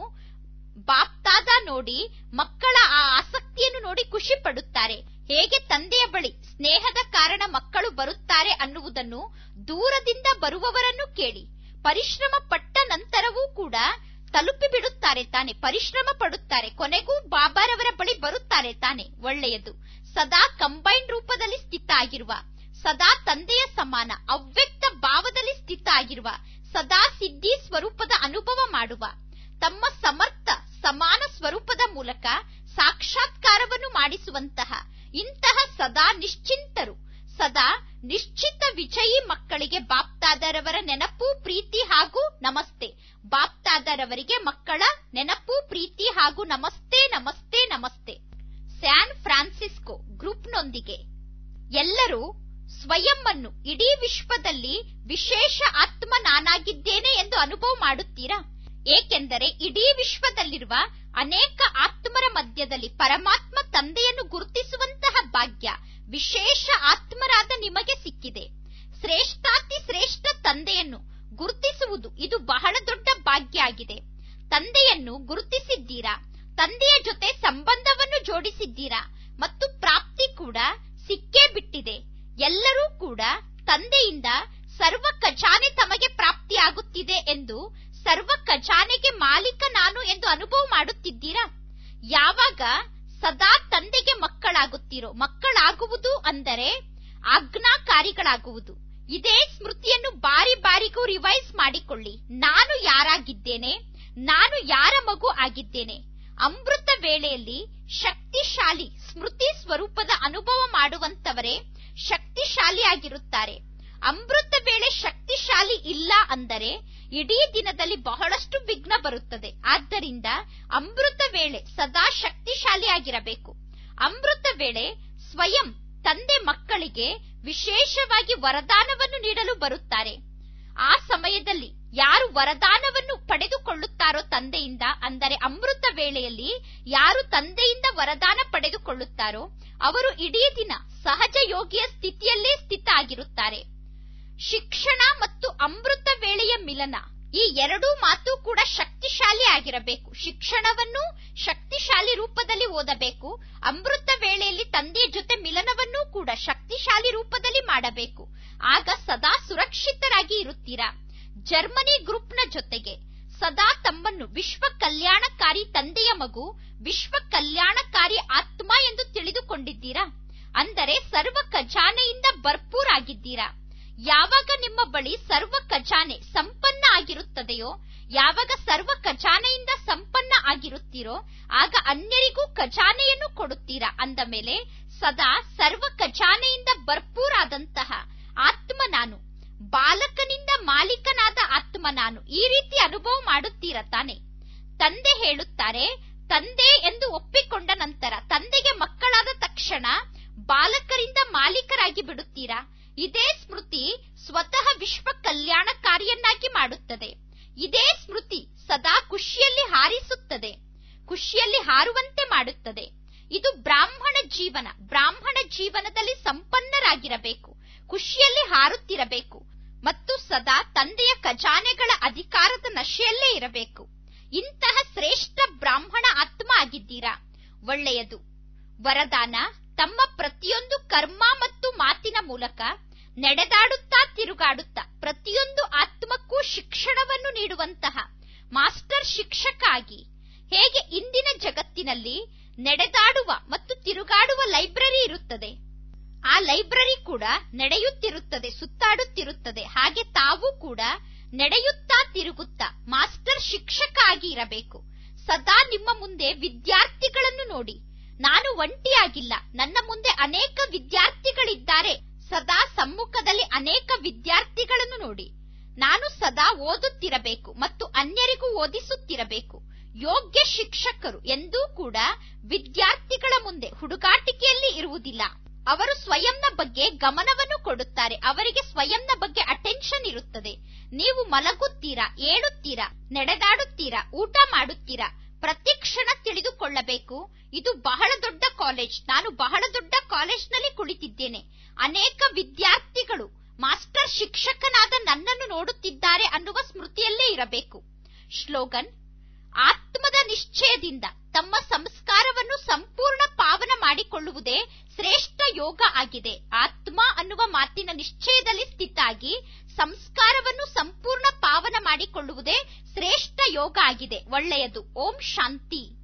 ಬಾಪ್ತಾದ ನೋಡಿ ಮಕ್ಕಳ ಆ ಆಸಕ್ತಿಯನ್ನು ನೋಡಿ ಖುಷಿ ಪಡುತ್ತಾರೆ ಹೇಗೆ ತಂದೆಯ ಬಳಿ ಸ್ನೇಹದ ಕಾರಣ ಮಕ್ಕಳು ಬರುತ್ತಾರೆ ಅನ್ನುವುದನ್ನು ದೂರದಿಂದ ಬರುವವರನ್ನು ಕೇಳಿ ಪರಿಶ್ರಮ ಪಟ್ಟ ನಂತರವೂ ಕೂಡ ತಲುಪಿ ಬಿಡುತ್ತಾರೆ ತಾನೆ ಪರಿಶ್ರಮ ಪಡುತ್ತಾರೆ ಕೊನೆಗೂ ಬಾಬಾರವರ ಬಳಿ ಬರುತ್ತಾರೆ ತಾನೆ ಒಳ್ಳೆಯದು ಸದಾ ಕಂಬೈನ್ ರೂಪದಲ್ಲಿ ಸ್ಥಿತ ಆಗಿರುವ ಸದಾ ತಂದೆಯ ಸಮಾನ ಅವ್ಯಕ್ತ ಭಾವದಲ್ಲಿ ಸ್ಥಿತ ಆಗಿರುವ ಸದಾ ಸಿದ್ಧಿ ಸ್ವರೂಪದ ಅನುಭವ ಮಾಡುವ ತಮ್ಮ ಸಮರ್ಥ ಸಮಾನ ಸ್ವರೂಪದ ಮೂಲಕ ಸಾಕ್ಷಾತ್ಕಾರವನ್ನು ಮಾಡಿಸುವಂತಹ ಇಂತಹ ಸದಾ ನಿಶ್ಚಿಂತರು ಸದಾ ನಿಶ್ಚಿತ ವಿಜಯಿ ಮಕ್ಕಳಿಗೆ ಬಾಪ್ತಾದರವರ ನೆನಪು ಪ್ರೀತಿ ಹಾಗೂ ನಮಸ್ತೆ ಬಾಪ್ತಾದರವರಿಗೆ ಮಕ್ಕಳ ನೆನಪು ಪ್ರೀತಿ ಹಾಗೂ ನಮಸ್ತೆ ನಮಸ್ತೆ ನಮಸ್ತೆ ಸ್ಯಾನ್ ಫ್ರಾನ್ಸಿಸ್ಕೋ ಗ್ರೂಪ್ನೊಂದಿಗೆ ಎಲ್ಲರೂ ಸ್ವಯಂ ಅನ್ನು ಇಡೀ ವಿಶ್ವದಲ್ಲಿ ವಿಶೇಷ ಆತ್ಮ ನಾನಾಗಿದ್ದೇನೆ ಎಂದು ಅನುಭವ ಮಾಡುತ್ತೀರಾ ಏಕೆಂದರೆ ಇಡೀ ವಿಶ್ವದಲ್ಲಿರುವ ಅನೇಕ ಆತ್ಮರ ಮಧ್ಯದಲ್ಲಿ ಪರಮಾತ್ಮ ತಂದೆಯನ್ನು ಗುರುತಿಸುವಂತಹ ಭಾಗ್ಯ ವಿಶೇಷ ಆತ್ಮರಾದ ನಿಮಗೆ ಸಿಕ್ಕಿದೆ ಶ್ರೇಷ್ಠಾತಿ ಶ್ರೇಷ್ಠ ತಂದೆಯನ್ನು ಗುರುತಿಸುವುದು ಇದು ಬಹಳ ದೊಡ್ಡ ಭಾಗ್ಯ ಆಗಿದೆ ತಂದೆಯನ್ನು ಗುರುತಿಸಿದ್ದೀರಾ ತಂದೆಯ ಜೊತೆ ಸಂಬಂಧವನ್ನು ಜೋಡಿಸಿದ್ದೀರಾ ಮತ್ತು ಪ್ರಾಪ್ತಿ ಕೂಡ ಸಿಕ್ಕೇ ಬಿಟ್ಟಿದೆ ಎಲ್ಲರೂ ಕೂಡ ತಂದೆಯಿಂದ ಸರ್ವ ಖಜಾನೆ ತಮಗೆ ಪ್ರಾಪ್ತಿಯಾಗುತ್ತಿದೆ ಎಂದು ಸರ್ವ ಖಜಾನೆಗೆ ಮಾಲೀಕ ನಾನು ಎಂದು ಅನುಭವ ಮಾಡುತ್ತಿದ್ದೀರಾ ಯಾವಾಗ ಸದಾ ತಂದೆಗೆ ಮಕ್ಕಳಾಗುತ್ತೀರೋ ಮಕ್ಕಳಾಗುವುದು ಅಂದರೆ ಆಜ್ಞಾಕಾರಿಗಳಾಗುವುದು ಇದೇ ಸ್ಮೃತಿಯನ್ನು ಬಾರಿ ಬಾರಿಗೂ ರಿವೈಸ್ ಮಾಡಿಕೊಳ್ಳಿ ನಾನು ಯಾರಾಗಿದ್ದೇನೆ ನಾನು ಯಾರ ಮಗು ಆಗಿದ್ದೇನೆ ಅಮೃತ ವೇಳೆಯಲ್ಲಿ ಶಕ್ತಿಶಾಲಿ ಸ್ಮೃತಿ ಸ್ವರೂಪದ ಅನುಭವ ಮಾಡುವಂತವರೇ ಶಕ್ತಿಶಾಲಿಯಾಗಿರುತ್ತಾರೆ ಅಮೃತ ವೇಳೆ ಶಕ್ತಿಶಾಲಿ ಇಲ್ಲ ಅಂದರೆ ಇಡೀ ದಿನದಲ್ಲಿ ಬಹಳಷ್ಟು ವಿಘ್ನ ಬರುತ್ತದೆ ಆದ್ದರಿಂದ ಅಮೃತ ವೇಳೆ ಸದಾ ಶಕ್ತಿಶಾಲಿಯಾಗಿರಬೇಕು ಅಮೃತ ವೇಳೆ ಸ್ವಯಂ ತಂದೆ ಮಕ್ಕಳಿಗೆ ವಿಶೇಷವಾಗಿ ವರದಾನವನ್ನು ನೀಡಲು ಬರುತ್ತಾರೆ ಆ ಸಮಯದಲ್ಲಿ ಯಾರು ವರದಾನವನ್ನು ಪಡೆದುಕೊಳ್ಳುತ್ತಾರೋ ತಂದೆಯಿಂದ ಅಂದರೆ ಅಮೃತ ವೇಳೆಯಲ್ಲಿ ಯಾರು ತಂದೆಯಿಂದ ವರದಾನ ಪಡೆದುಕೊಳ್ಳುತ್ತಾರೋ ಅವರು ಇಡೀ ದಿನ ಸಹಜ ಯೋಗಿಯ ಸ್ಥಿತಿಯಲ್ಲೇ ಸ್ಥಿತ ಆಗಿರುತ್ತಾರೆ ಶಿಕ್ಷಣ ಮತ್ತು ಅಮೃತ ವೇಳೆಯ ಮಿಲನ ಈ ಎರಡೂ ಮಾತು ಕೂಡ ಶಕ್ತಿಶಾಲಿ ಆಗಿರಬೇಕು ಶಿಕ್ಷಣವನ್ನು ಶಕ್ತಿಶಾಲಿ ರೂಪದಲ್ಲಿ ಓದಬೇಕು ಅಮೃತ ವೇಳೆಯಲ್ಲಿ ತಂದೆಯ ಜೊತೆ ಮಿಲನವನ್ನೂ ಕೂಡ ಶಕ್ತಿಶಾಲಿ ರೂಪದಲ್ಲಿ ಮಾಡಬೇಕು ಆಗ ಸದಾ ಸುರಕ್ಷಿತರಾಗಿ ಇರುತ್ತೀರಾ ಜರ್ಮನಿ ಗ್ರೂಪ್ನ ಜೊತೆಗೆ ಸದಾ ತಮ್ಮನ್ನು ವಿಶ್ವ ಕಲ್ಯಾಣಕಾರಿ ತಂದೆಯ ಮಗು ವಿಶ್ವ ಕಲ್ಯಾಣಕಾರಿ ಆತ್ಮ ಎಂದು ತಿಳಿದುಕೊಂಡಿದ್ದೀರಾ ಅಂದರೆ ಸರ್ವ ಖಜಾನೆಯಿಂದ ಭರ್ಪೂರ್ ಆಗಿದ್ದೀರಾ ಯಾವಾಗ ನಿಮ್ಮ ಬಳಿ ಸರ್ವ ಖಜಾನೆ ಸಂಪನ್ನ ಆಗಿರುತ್ತದೆಯೋ ಯಾವಾಗ ಸರ್ವ ಖಜಾನೆಯಿಂದ ಸಂಪನ್ನ ಆಗಿರುತ್ತೀರೋ ಆಗ ಅನ್ಯರಿಗೂ ಖಜಾನೆಯನ್ನು ಕೊಡುತ್ತೀರಾ ಅಂದ ಮೇಲೆ ಸದಾ ಸರ್ವ ಖಜಾನೆಯಿಂದ ಭರ್ಪೂರ್ ಆದಂತಹ ಆತ್ಮ ನಾನು ಬಾಲಕನಿಂದ ಮಾಲೀಕನಾದ ಆತ್ಮ ನಾನು ಈ ರೀತಿ ಅನುಭವ ಮಾಡುತ್ತೀರ ತಾನೆ ತಂದೆ ಹೇಳುತ್ತಾರೆ ತಂದೆ ಎಂದು ಒಪ್ಪಿಕೊಂಡ ನಂತರ ತಂದೆಗೆ ಮಕ್ಕಳಾದ ತಕ್ಷಣ ಬಾಲಕರಿಂದ ಮಾಲೀಕರಾಗಿ ಬಿಡುತ್ತೀರಾ ಇದೇ ಸ್ಮೃತಿ ಸ್ವತಃ ವಿಶ್ವ ಕಲ್ಯಾಣಕಾರಿಯನ್ನಾಗಿ ಮಾಡುತ್ತದೆ ಇದೇ ಸ್ಮೃತಿ ಸದಾ ಖುಷಿಯಲ್ಲಿ ಹಾರಿಸುತ್ತದೆ ಖುಷಿಯಲ್ಲಿ ಹಾರುವಂತೆ ಮಾಡುತ್ತದೆ ಇದು ಬ್ರಾಹ್ಮಣ ಜೀವನ ಬ್ರಾಹ್ಮಣ ಜೀವನದಲ್ಲಿ ಸಂಪನ್ನರಾಗಿರಬೇಕು ಖುಷಿಯಲ್ಲಿ ಹಾರುತ್ತಿರಬೇಕು ಮತ್ತು ಸದಾ ತಂದೆಯ ಖಜಾನೆಗಳ ಅಧಿಕಾರದ ನಶೆಯಲ್ಲೇ ಇರಬೇಕು ಇಂತಹ ಶ್ರೇಷ್ಠ ಬ್ರಾಹ್ಮಣ ಆತ್ಮ ಆಗಿದ್ದೀರಾ ಒಳ್ಳೆಯದು ವರದಾನ ತಮ್ಮ ಪ್ರತಿಯೊಂದು ಕರ್ಮ ಮತ್ತು ಮಾತಿನ ಮೂಲಕ ನಡೆದಾಡುತ್ತಾ ತಿರುಗಾಡುತ್ತಾ ಪ್ರತಿಯೊಂದು ಆತ್ಮಕ್ಕೂ ಶಿಕ್ಷಣವನ್ನು ನೀಡುವಂತಹ ಮಾಸ್ಟರ್ ಶಿಕ್ಷಕ ಆಗಿ ಹೇಗೆ ಇಂದಿನ ಜಗತ್ತಿನಲ್ಲಿ ನಡೆದಾಡುವ ಮತ್ತು ತಿರುಗಾಡುವ ಲೈಬ್ರರಿ ಇರುತ್ತದೆ ಆ ಲೈಬ್ರರಿ ಕೂಡ ನಡೆಯುತ್ತಿರುತ್ತದೆ ಸುತ್ತಾಡುತ್ತಿರುತ್ತದೆ ಹಾಗೆ ತಾವು ಕೂಡ ನಡೆಯುತ್ತಾ ತಿರುಗುತ್ತಾ ಮಾಸ್ಟರ್ ಶಿಕ್ಷಕ ಆಗಿ ಇರಬೇಕು ಸದಾ ನಿಮ್ಮ ಮುಂದೆ ವಿದ್ಯಾರ್ಥಿಗಳನ್ನು ನೋಡಿ ನಾನು ಒಂಟಿಯಾಗಿಲ್ಲ ನನ್ನ ಮುಂದೆ ಅನೇಕ ವಿದ್ಯಾರ್ಥಿಗಳಿದ್ದಾರೆ ಸದಾ ಸಮ್ಮುಖದಲ್ಲಿ ಅನೇಕ ವಿದ್ಯಾರ್ಥಿಗಳನ್ನು ನೋಡಿ ನಾನು ಸದಾ ಓದುತ್ತಿರಬೇಕು ಮತ್ತು ಅನ್ಯರಿಗೂ ಓದಿಸುತ್ತಿರಬೇಕು ಯೋಗ್ಯ ಶಿಕ್ಷಕರು ಎಂದೂ ಕೂಡ ವಿದ್ಯಾರ್ಥಿಗಳ ಮುಂದೆ ಹುಡುಗಾಟಿಕೆಯಲ್ಲಿ ಇರುವುದಿಲ್ಲ ಅವರು ಸ್ವಯಂನ ಬಗ್ಗೆ ಗಮನವನ್ನು ಕೊಡುತ್ತಾರೆ ಅವರಿಗೆ ಸ್ವಯಂನ ಬಗ್ಗೆ ಅಟೆನ್ಷನ್ ಇರುತ್ತದೆ ನೀವು ಮಲಗುತ್ತೀರಾ ಏಳುತ್ತೀರಾ ನಡೆದಾಡುತ್ತೀರಾ ಊಟ ಮಾಡುತ್ತೀರಾ ಪ್ರತಿ ಕ್ಷಣ ತಿಳಿದುಕೊಳ್ಳಬೇಕು ಇದು ಬಹಳ ದೊಡ್ಡ ಕಾಲೇಜ್ ನಾನು ಬಹಳ ದೊಡ್ಡ ಕಾಲೇಜ್ನಲ್ಲಿ ಕುಳಿತಿದ್ದೇನೆ ಅನೇಕ ವಿದ್ಯಾರ್ಥಿಗಳು ಮಾಸ್ಟರ್ ಶಿಕ್ಷಕನಾದ ನನ್ನನ್ನು ನೋಡುತ್ತಿದ್ದಾರೆ ಅನ್ನುವ ಸ್ಮೃತಿಯಲ್ಲೇ ಇರಬೇಕು ಶ್ಲೋಗನ್ ಆತ್ಮದ ನಿಶ್ಚಯದಿಂದ ತಮ್ಮ ಸಂಸ್ಕಾರವನ್ನು ಸಂಪೂರ್ಣ ಪಾವನ ಮಾಡಿಕೊಳ್ಳುವುದೇ ಶ್ರೇಷ್ಠ ಯೋಗ ಆಗಿದೆ ಆತ್ಮ ಅನ್ನುವ ಮಾತಿನ ನಿಶ್ಚಯದಲ್ಲಿ ಸ್ಥಿತಾಗಿ ಸಂಸ್ಕಾರವನ್ನು ಸಂಪೂರ್ಣ ಪಾವನ ಮಾಡಿಕೊಳ್ಳುವುದೇ ಶ್ರೇಷ್ಠ ಯೋಗ ಆಗಿದೆ ಒಳ್ಳೆಯದು ಓಂ ಶಾಂತಿ